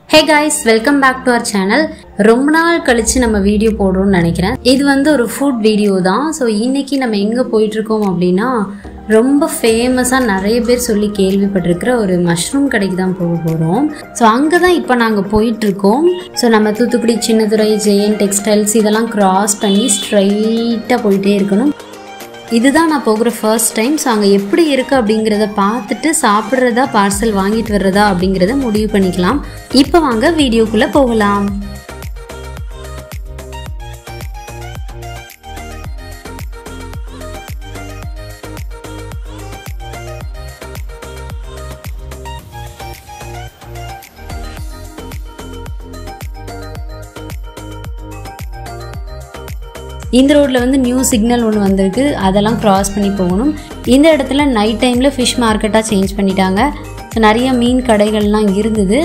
hey guys welcome back to our channel ரொம்ப நாள் கழிச்சு நம்ம வீடியோ போடுறோம்னு நினைக்கிறேன் இது வந்து ஒரு ஃபுட் வீடியோ தான் ஸோ இன்னைக்கு நம்ம எங்கே போயிட்டு இருக்கோம் அப்படின்னா ரொம்ப ஃபேமஸாக நிறைய பேர் சொல்லி கேள்விப்பட்டிருக்கிற ஒரு மஷ்ரூம் கடைக்கு தான் போக போகிறோம் ஸோ அங்கே தான் இப்போ நாங்கள் போயிட்டுருக்கோம் ஸோ நம்ம தூத்துக்குடி சின்னதுரை ஜெயன் டெக்ஸ்டைல்ஸ் இதெல்லாம் கிராஸ் பண்ணி ஸ்ட்ரைட்டாக போயிட்டே இருக்கணும் இதுதான் நான் போகிற ஃபர்ஸ்ட் டைம் ஸோ அங்கே எப்படி இருக்குது அப்படிங்கிறத பார்த்துட்டு சாப்பிட்றதா பார்சல் வாங்கிட்டு வர்றதா அப்படிங்கிறத முடிவு பண்ணிக்கலாம் இப்போ வாங்க வீடியோக்குள்ளே போகலாம் இந்த ரோட்டில் வந்து நியூ சிக்னல் ஒன்று வந்திருக்கு அதெல்லாம் கிராஸ் பண்ணி போகணும் இந்த இடத்துல நைட் டைமில் ஃபிஷ் மார்க்கெட்டாக சேஞ்ச் பண்ணிட்டாங்க ஸோ நிறைய மீன் கடைகள்லாம் இருந்தது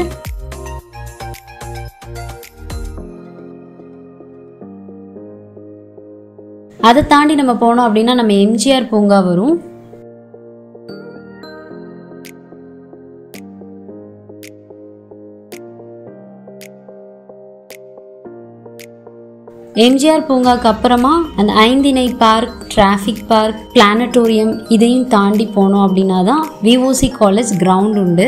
அதை தாண்டி நம்ம போனோம் அப்படின்னா நம்ம எம்ஜிஆர் பூங்கா வரும் எம்ஜிஆர் பூங்காக்கு அப்புறமா அந்த Ainthinai park traffic park planetarium இதையும் தாண்டி போனோம் அப்படின்னா தான் விஓசி காலேஜ் கிரவுண்ட் உண்டு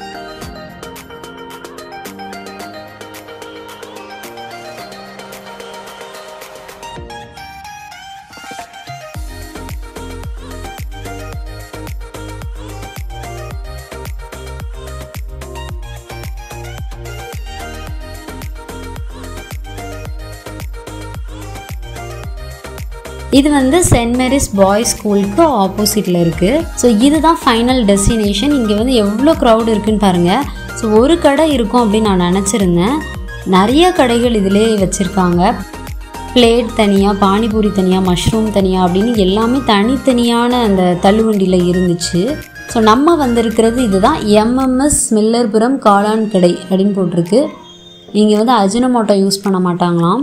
இது வந்து சென்ட் மேரிஸ் பாய்ஸ் ஸ்கூலுக்கு ஆப்போசிட்டில் இருக்குது ஸோ இதுதான் ஃபைனல் டெஸ்டினேஷன் இங்கே வந்து எவ்வளோ க்ரௌட் இருக்குன்னு பாருங்கள் ஸோ ஒரு கடை இருக்கும் அப்படின்னு நான் நினச்சிருந்தேன் நிறைய கடைகள் இதிலே வச்சுருக்காங்க பிளேட் தனியாக பானிபூரி தனியாக மஷ்ரூம் தனியாக அப்படின்னு எல்லாமே தனித்தனியான அந்த தள்ளுவண்டியில் இருந்துச்சு ஸோ நம்ம வந்திருக்கிறது இதுதான் எம்எம்எஸ் மில்லர்புரம் காளான் கடை அப்படின்னு போட்டிருக்கு இங்கே வந்து அஜினமோட்டோ யூஸ் பண்ண மாட்டாங்களாம்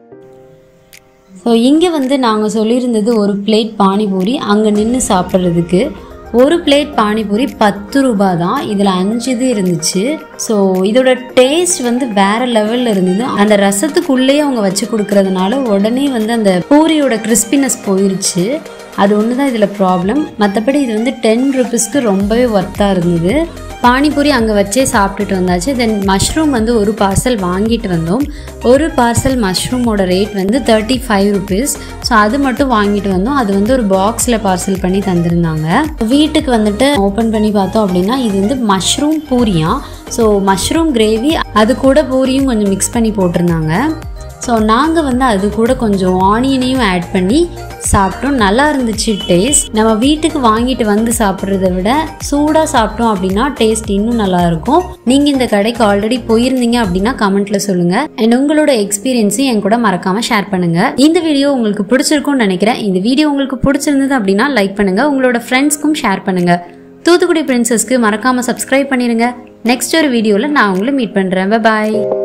ஸோ இங்கே வந்து நாங்கள் சொல்லியிருந்தது ஒரு பிளேட் பானிபூரி அங்கே நின்று சாப்பிட்றதுக்கு ஒரு பிளேட் பானிபூரி பத்து ரூபா தான் இதில் அஞ்சு இது இருந்துச்சு ஸோ இதோட டேஸ்ட் வந்து வேற லெவலில் இருந்தது அந்த ரசத்துக்குள்ளேயே அவங்க வச்சு கொடுக்கறதுனால உடனே வந்து அந்த பூரியோட கிறிஸ்பினஸ் போயிருச்சு அது ஒன்று தான் இதில் ப்ராப்ளம் மற்றபடி இது வந்து டென் ருபீஸ்க்கு ரொம்பவே ஒர்த்தாக இருந்தது பானிபூரி அங்கே வச்சே சாப்பிட்டுட்டு வந்தாச்சு தென் மஷ்ரூம் வந்து ஒரு பார்சல் வாங்கிட்டு வந்தோம் ஒரு பார்சல் மஷ்ரூமோட ரேட் வந்து தேர்ட்டி ஃபைவ் ருபீஸ் ஸோ அது மட்டும் வாங்கிட்டு வந்தோம் அது வந்து ஒரு பாக்ஸில் பார்சல் பண்ணி தந்திருந்தாங்க வீட்டுக்கு வந்துட்டு ஓப்பன் பண்ணி பார்த்தோம் அப்படின்னா இது வந்து மஷ்ரூம் பூரியா ஸோ மஷ்ரூம் கிரேவி அது கூட பூரியும் கொஞ்சம் மிக்ஸ் பண்ணி போட்டிருந்தாங்க ஸோ நாங்கள் வந்து அது கூட கொஞ்சம் ஆனியனையும் ஆட் பண்ணி சாப்பிட்டோம் நல்லா இருந்துச்சு டேஸ்ட் நம்ம வீட்டுக்கு வாங்கிட்டு வந்து சாப்பிட்றத விட சூடாக சாப்பிட்டோம் அப்படின்னா டேஸ்ட் இன்னும் நல்லா இருக்கும் நீங்கள் இந்த கடைக்கு ஆல்ரெடி போயிருந்தீங்க அப்படின்னா கமெண்ட்ல சொல்லுங்க அண்ட் உங்களோட எக்ஸ்பீரியன்ஸையும் என் கூட மறக்காம ஷேர் பண்ணுங்க இந்த வீடியோ உங்களுக்கு பிடிச்சிருக்கும்னு நினைக்கிறேன் இந்த வீடியோ உங்களுக்கு பிடிச்சிருந்தது அப்படின்னா லைக் பண்ணுங்க உங்களோட ஃப்ரெண்ட்ஸ்க்கும் ஷேர் பண்ணுங்க தூத்துக்குடி பிரின்சஸ்க்கு மறக்காம சப்ஸ்கிரைப் பண்ணிருங்க நெக்ஸ்ட் ஒரு வீடியோவில் நான் உங்களை மீட் பண்ணுறேன் பாய்